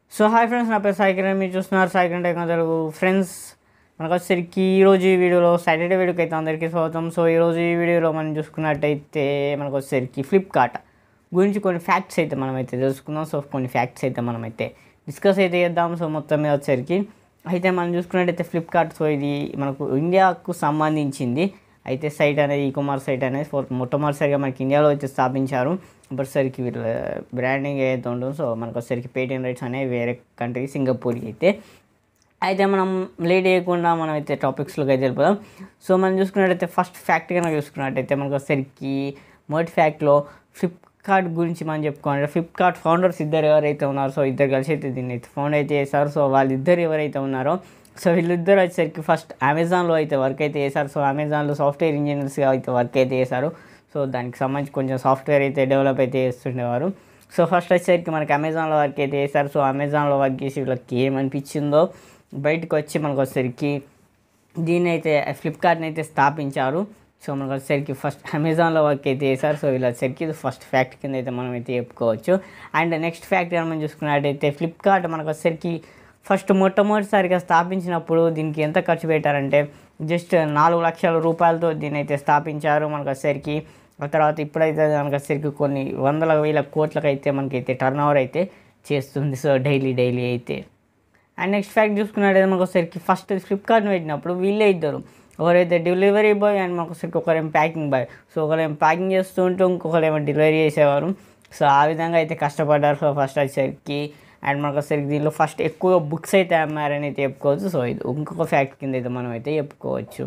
so hi friends నా పేరు సాయికిరణ్ మీరు చూస్తున్నారు సాయికిరణ్ టెక్ తెలుగు ఫ్రెండ్స్ మనకు వచ్చేసరికి ఈరోజు ఈ వీడియోలో సాటర్డే వీడియోకి అయితే అందరికీ స్వాగతం సో ఈరోజు ఈ వీడియోలో మనం చూసుకున్నట్టయితే మనకు వచ్చేసరికి ఫ్లిప్కార్ట్ గురించి కొన్ని ఫ్యాక్ట్స్ అయితే మనం అయితే తెలుసుకుందాం సో కొన్ని ఫ్యాక్ట్స్ అయితే మనం అయితే డిస్కస్ అయితే చేద్దాం సో మొత్తం మీద వచ్చేసరికి అయితే మనం చూసుకున్నట్టయితే ఫ్లిప్కార్ట్ సో ఇది మనకు ఇండియాకు సంబంధించింది అయితే సైట్ అనేది ఈ కామర్స్ సైట్ అనేది ఫోర్ మొట్టమొదటిసారిగా మనకి ఇండియాలో అయితే స్థాపించారు ఇప్పటిసరికి వీళ్ళ బ్రాండింగ్ ఏదైతే ఉంటుందో సో మనకు వచ్చేసరికి పేటిఎం రైట్స్ అనేవి వేరే కంట్రీ సింగపూర్ అయితే అయితే మనం లేట్ చేయకుండా మనం అయితే టాపిక్స్లోకి అయితే వెళ్ళిపోదాం సో మనం చూసుకున్నట్టయితే ఫస్ట్ ఫ్యాక్ట్ కనుక చూసుకున్నట్టయితే మనకు వచ్చేసరికి మొదటి ఫ్యాక్ట్లో ఫ్లిప్కార్ట్ గురించి మనం చెప్పుకోవాలంటే ఫ్లిప్కార్ట్ ఫౌండర్స్ ఇద్దరు ఎవరైతే ఉన్నారో సో ఇద్దరు కలిసి అయితే దీన్ని అయితే ఫౌండ్ అయితే చేశారు సో వాళ్ళిద్దరు ఎవరైతే ఉన్నారో సో వీళ్ళిద్దరు వచ్చేసరికి ఫస్ట్ అమెజాన్లో అయితే వర్క్ అయితే చేశారు సో అమెజాన్లో సాఫ్ట్వేర్ ఇంజనీర్స్గా అయితే వర్క్ అయితే చేశారు సో దానికి సంబంధించి కొంచెం సాఫ్ట్వేర్ అయితే డెవలప్ అయితే చేస్తుండేవారు సో ఫస్ట్ వచ్చేసరికి మనకి అమెజాన్లో వర్క్ అయితే చేశారు సో అమెజాన్లో వర్క్ చేసి వీళ్ళకి ఏమనిపించిందో బయటకు వచ్చి మనకు వచ్చేసరికి దీన్ని అయితే ఫ్లిప్కార్ట్ని అయితే స్థాపించారు సో మనకు వచ్చేసరికి ఫస్ట్ అమెజాన్లో వర్క్ అయితే చేశారు సో వీళ్ళు వచ్చేసరికి ఇది ఫస్ట్ ఫ్యాక్ట్ కింద అయితే మనం అయితే చెప్పుకోవచ్చు అండ్ నెక్స్ట్ ఫ్యాక్ట్ మనం చూసుకున్నట్టయితే ఫ్లిప్కార్ట్ మనకు వచ్చేసరికి ఫస్ట్ మొట్టమొదటిసారిగా స్థాపించినప్పుడు దీనికి ఎంత ఖర్చు పెట్టారంటే జస్ట్ నాలుగు లక్షల రూపాయలతో దీన్ని అయితే స్థాపించారు మనకు వచ్చేసరికి ఆ తర్వాత ఇప్పుడైతే మనకు వచ్చేసరికి కొన్ని వందల వేల కోట్లకు అయితే మనకైతే టర్న్ ఓవర్ అయితే చేస్తుంది సో డైలీ డైలీ అయితే అండ్ నెక్స్ట్ ఫ్యాక్ట్ చూసుకున్నట్టయితే మనకు ఒకసారికి ఫస్ట్ ఫ్లిప్కార్ట్ని పెట్టినప్పుడు వీళ్ళే ఇద్దరు ఒకరైతే డెలివరీ బాయ్ అండ్ మాకు ఒకసారికి ఒకరేమో ప్యాకింగ్ బాయ్ సో ఒకరేమో ప్యాకింగ్ చేస్తూ ఉంటూ ఇంకొకరేమో డెలివరీ చేసేవారు సో ఆ విధంగా అయితే కష్టపడ్డారు సో ఫస్ట్ వచ్చేసరికి అండ్ మనకు వచ్చేసరికి దీనిలో ఫస్ట్ ఎక్కువ బుక్స్ అయితే అమ్మారని అయితే చెప్పుకోవచ్చు సో ఇది ఇంకొక ఫ్యాక్ట్ కింద అయితే మనం అయితే చెప్పుకోవచ్చు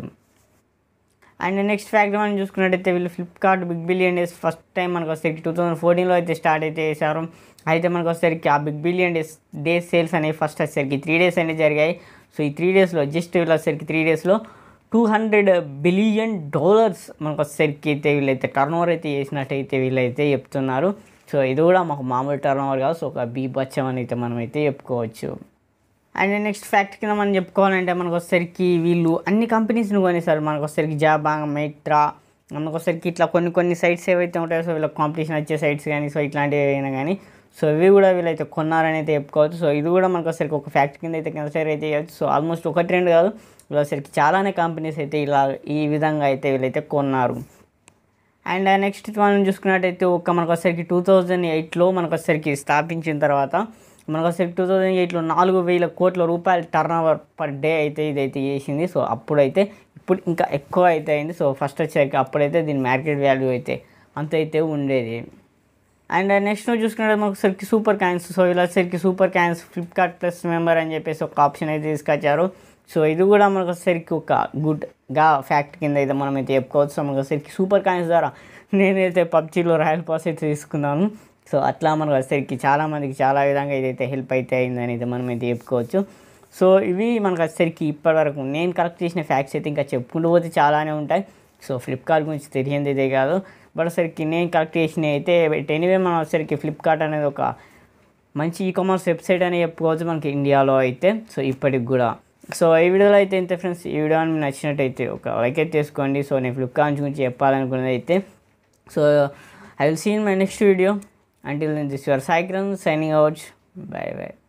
అండ్ నెక్స్ట్ ఫ్యాక్ట్ మనం చూసుకున్నట్టయితే వీళ్ళు Flipkart big billion days first time మనకు వచ్చేసరికి టూ థౌసండ్ ఫోర్టీన్లో అయితే స్టార్ట్ అయితే చేశారు అయితే మనకు వచ్చేసరికి ఆ big billion days days sales అనేవి ఫస్ట్ వచ్చేసరికి త్రీ డేస్ అనేవి జరిగాయి సో ఈ త్రీ డేస్లో జస్ట్ వీళ్ళు వచ్చేసరికి త్రీ డేస్లో టూ హండ్రెడ్ బిలియన్ డాలర్స్ మనకు వచ్చేసరికి అయితే వీళ్ళైతే టర్న్ ఓవర్ అయితే చేసినట్టయితే వీళ్ళైతే చెప్తున్నారు సో ఇది కూడా మాకు మామూలు టర్న్ ఓవర్ కాదు సో ఒక బీభత్సం అని అయితే మనం అయితే చెప్పుకోవచ్చు అండ్ నెక్స్ట్ ఫ్యాక్ట్ కింద మనం చెప్పుకోవాలంటే మనకు వచ్చేసరికి వీళ్ళు అన్ని కంపెనీస్ని కొనేసారు మనకు వచ్చేసరికి జాబాంగ్ మెట్రా మనకు వచ్చేసరికి ఇట్లా కొన్ని కొన్ని సైట్స్ ఏవైతే ఉంటాయో సో వీళ్ళకి కాంపిటీషన్ వచ్చే సైట్స్ కానీ సో ఇట్లాంటివి ఏవైనా కానీ సో ఇవి కూడా వీళ్ళైతే కొన్నారని అయితే చెప్పుకోవచ్చు సో ఇది కూడా మనకు వచ్చేసరికి ఒక ఫ్యాక్ట్ కింద అయితే కన్సిడర్ అయితే చేయవచ్చు సో ఆల్మోస్ట్ ఒకటి రెండు కాదు వీళ్ళు వచ్చేసరికి చాలానే కంపెనీస్ అయితే ఇలా ఈ విధంగా అయితే వీళ్ళైతే కొన్నారు అండ్ నెక్స్ట్ మనం చూసుకున్నట్టయితే ఒక మనకు వచ్చేసరికి టూ థౌజండ్ ఎయిట్లో మనకు వచ్చేసరికి స్థాపించిన తర్వాత మనకు వచ్చేసరికి టూ థౌజండ్ ఎయిట్లో నాలుగు వేల కోట్ల రూపాయల టర్న్ ఓవర్ పర్ డే అయితే ఇదైతే చేసింది సో అప్పుడైతే ఇప్పుడు ఇంకా ఎక్కువ అయితే అయింది సో ఫస్ట్ వచ్చేసరికి అప్పుడైతే దీని మార్కెట్ వాల్యూ అయితే అంత అయితే ఉండేది అండ్ నెక్స్ట్ చూసుకుంటే మనకు వచ్చేసరికి సూపర్ కాయిన్స్ సో ఇలా వచ్చేసరికి super coins Flipkart plus member అని చెప్పేసి ఒక ఆప్షన్ అయితే తీసుకొచ్చారు సో ఇది కూడా మనకు వచ్చేసరికి ఒక గుడ్గా ఫ్యాక్ట్ కింద అయితే మనం అయితే చెప్పుకోవచ్చు సో మనకు వచ్చేసరికి సూపర్ కాయిన్స్ ద్వారా నేనైతే పబ్జీలో రాయల్ పాస్ అయితే తీసుకున్నాను సో అట్లా మనకు వచ్చేసరికి చాలామందికి చాలా విధంగా ఇదైతే హెల్ప్ అయితే అయిందని అయితే మనం అయితే చెప్పుకోవచ్చు సో ఇవి మనకు వచ్చేసరికి ఇప్పటివరకు నేను కలెక్ట్ చేసిన ఫ్యాక్ట్స్ అయితే ఇంకా చెప్పుకుంటూ పోతే చాలానే ఉంటాయి సో ఫ్లిప్కార్ట్ గురించి తెలియంది ఇదే కాదు బట్ వచ్చేసరికి నేను కలెక్ట్ చేసినవి అయితే ఎనీవే మనం వచ్చేసరికి ఫ్లిప్కార్ట్ అనేది ఒక మంచి ఈ కామర్స్ వెబ్సైట్ అని చెప్పుకోవచ్చు మనకి ఇండియాలో అయితే సో ఇప్పటికి కూడా సో ఈ వీడియోలో అయితే ఇంత ఫ్రెండ్స్ ఈ వీడియో మీకు నచ్చినట్టయితే ఒక లైక్ అయితే తీసుకోండి సో నేను ఫ్లిప్కార్ట్ గురించి చెప్పాలనుకున్నది అయితే so I will see in my next video until this your Saikiran signing out bye by